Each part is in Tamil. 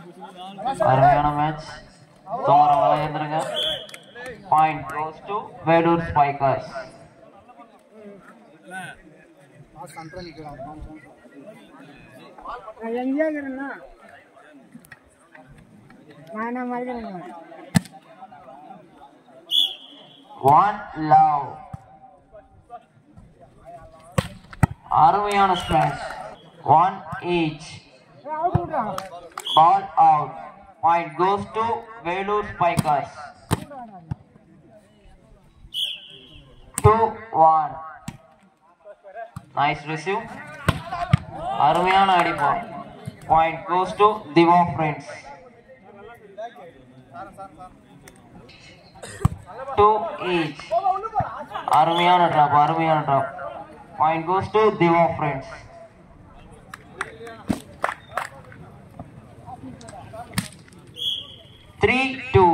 அருமையான மேட்ச் தோரம் விளையாண்டுருங்க point goes to Vellore Spikers நான் எங்கேயா இருக்கிறேன்னா நான் என்ன மாதிரி ஒன் லவ் அருமையான ஸ்மாஷ் ஒன் ஈச் அவுட் விட்றான் ball out point goes to Vellore Spikers two one nice receive அருமையான அடிப்பான் point goes to Diva Friends two each அருமையான ட்ராப் அருமையான drop point goes to Diva Friends three two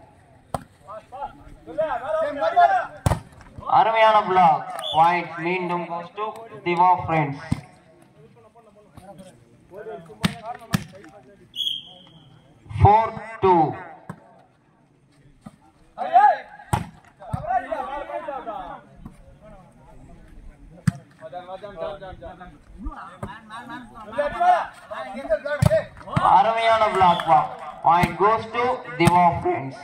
அருமையான பிளாக் பாயிண்ட் மீண்டும் goes to Diva Friends four two அருமையான block point goes to Diva friends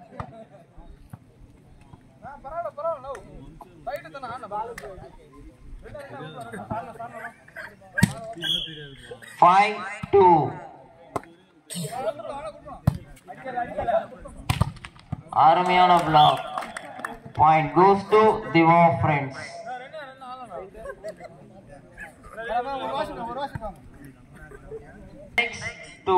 five two அருமையான block point goes to Diva Friends six two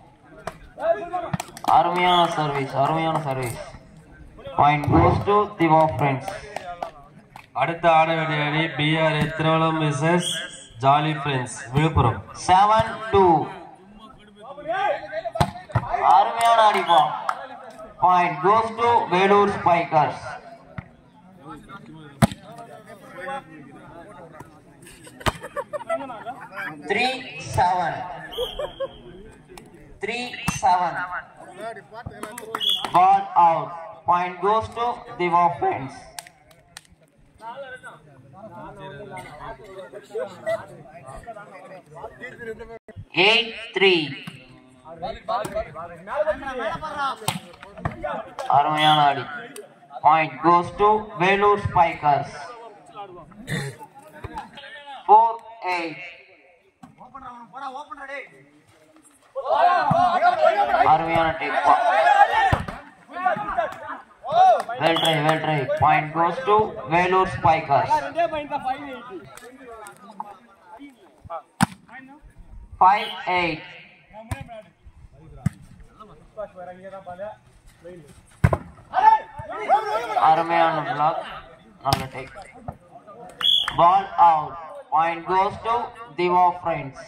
அருமையான சர்வீஸ் அருமையான service point goes to Diva Friends அடுத்த ஆட வேண்டிய அணி பிஆர்ஏ திருவள்ளம் மிஸ்எஸ் Jolly Friends Villupuram seven two அருமையான அடிப்பா point goes to Vellore Spikers three seven three seven ball out point goes to Diva Friends eight three அருமையான அடி point goes to Vellore Spikers four eight அருமையான take well try well try point goes to Vellore Spikers five eight அருமையான பிளாக் நல்ல take ball out point goes to Diva Friends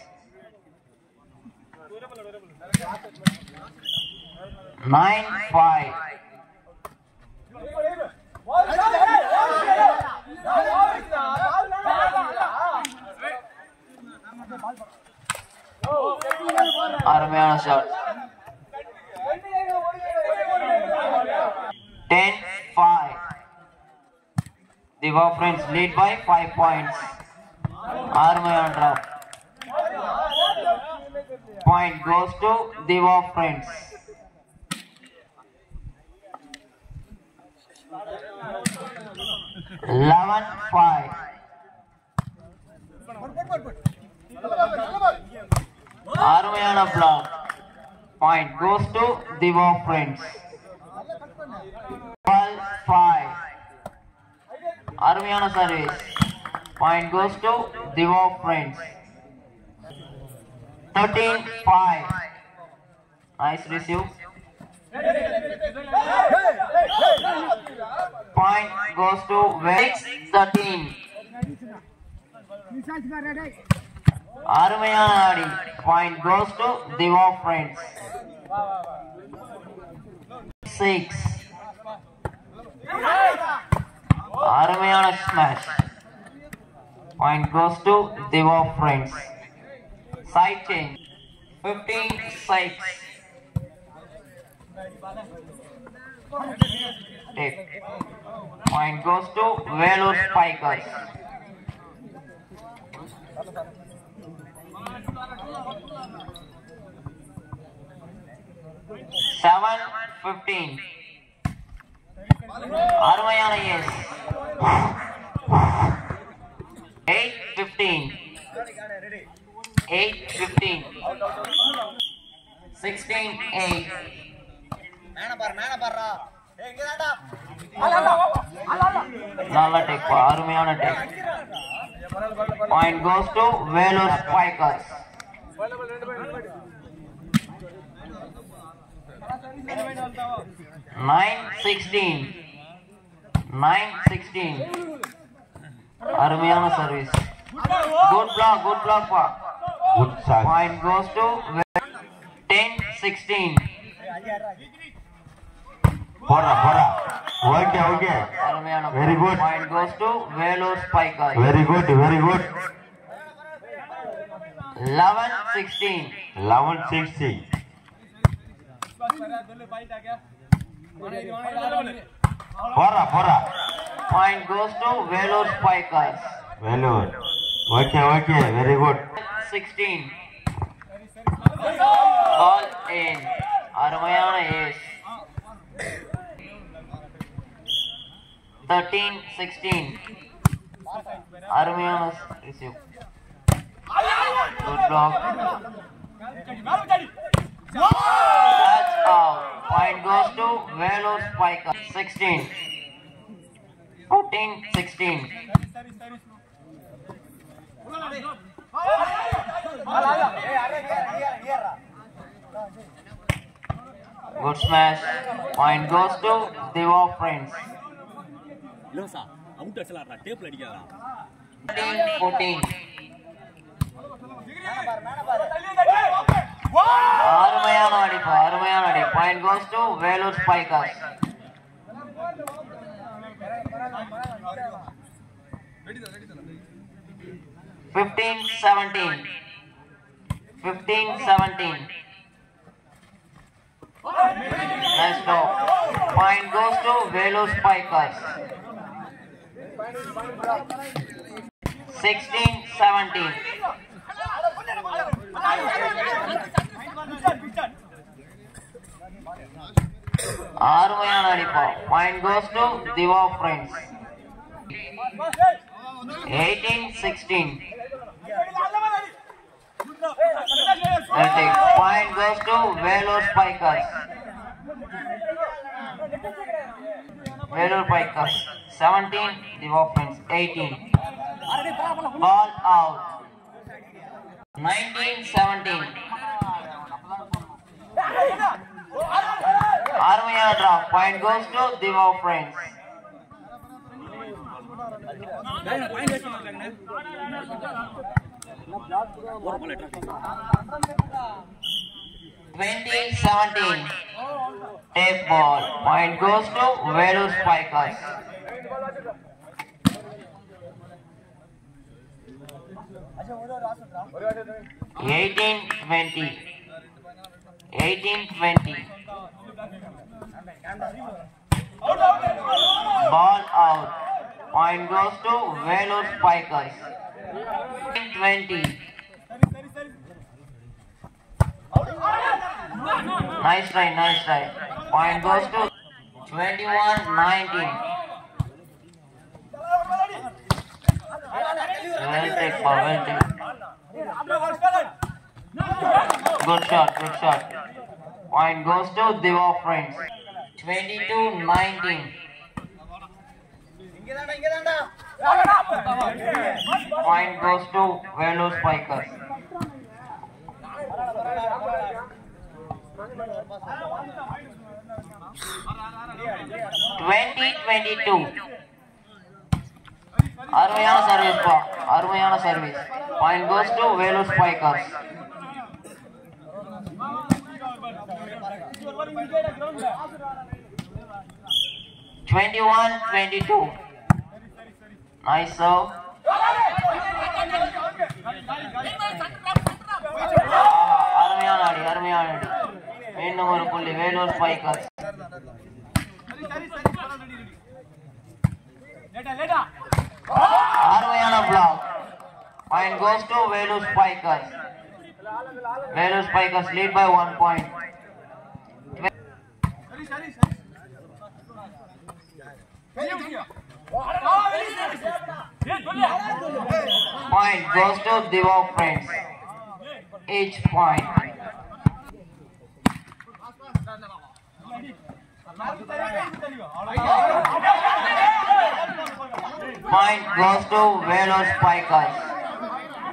nine five அருமையான shot ten five Diva Friends lead by five points அருமையான drop point goes to Diva Friends eleven five அருமையான block point goes to Diva Friends twelve five அருமையான service point goes to Diva Friends thirteen five nice receive point goes to six thirteen ரிசார்ஜ் பாரு அருமையான ஆடி point goes to Diva Friends six அருமையான smash point goes to Diva Friends side change 15 6 Take. Point goes to Velour Spikers. Seven fifteen. அருமையான ace eight fifteen eight fifteen sixteen eight நல்ல டெக் அருமையான டெக் point goes to Vellore Spikers nine sixteen nine sixteen அருமையான service good block good block பா good shot Point goes to 10 16. போடா போடா ஓகே ஓகே அருமையான Very good. Point goes to Velour Spikers. Very good very good 11 16. Eleven sixty போடா போடா Point goes to Velour Spikers. Vellore okay okay very good 16. Ball in. அருமையான ஏஸ் 13 16. அருமையான receive good block That's out. Point goes to Velour Spiker. 16. 14, 16. Good smash. Point goes to Diva Friends. இலவசா அவுட் அடிச்சலாடுறா டேப்ல அடிக்காதா 14, 14. அருமையான அடிப்பு அருமையான அடி point goes to Vellore Spikers fifteen seventeen fifteen seventeen Let's go. Point goes to Velour Spikers. 16 17. அருமையான அடிப்பா point goes to Diva Friends eighteen sixteen point goes to Vellore Spikers Vellore Spikers seventeen Diva Friends eighteen ball out nineteen seventeen அருமையான டிரா point goes to Diva Friends point வச்சு மாட்டாங்கண்ணே ஒரு பால் எட்டா 2017 tape ball point goes to Velour Spikers Eighteen twenty. Eighteen twenty. Ball out. Point goes to Velour Spikers. Twenty. Nice try, nice try. Point goes to 21 19. Well take, Paul, well take. Good shot, good shot. Point goes to Diva Friends. 22 19. Point goes to Velour Spikers. Twenty twenty two அருமையான சர்வீஸ் பா அருமையான service point goes to Vellore Spikers twenty one twenty two nice serve அருமையான அருமையான அடி மீண்டும் ஒரு புள்ளி வேலூர் ஸ்பைக்கர்ஸ் அருமையான block point goes to Vellore Spikers Vellore Spikers lead by one point Point goes to Divo Friends. Each point. Point goes to Velo Spikers.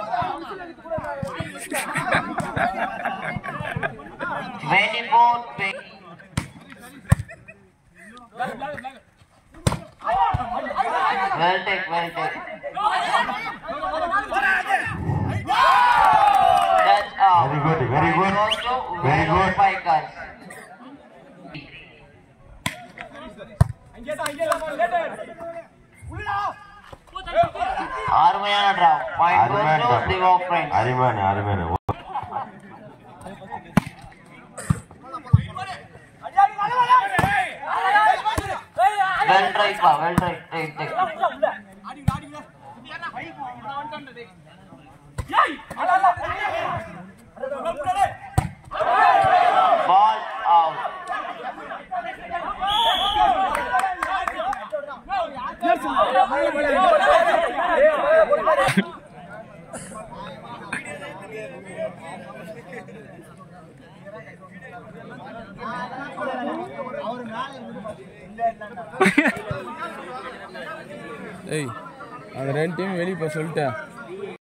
Twenty-four. twenty- Well take, well take. That's out. Very good, very good. Goes to Very Velo good. Spikers. அருமையான டிராப் பாயிண்ட் அருமையான goes to drop. Diva Friends அருமையான அருமையான வெல் ட்ரை பா well try try try ball out ஏய் அந்த ரெண்டு டீம் வெளியே போய் சொல்லிட்டேன்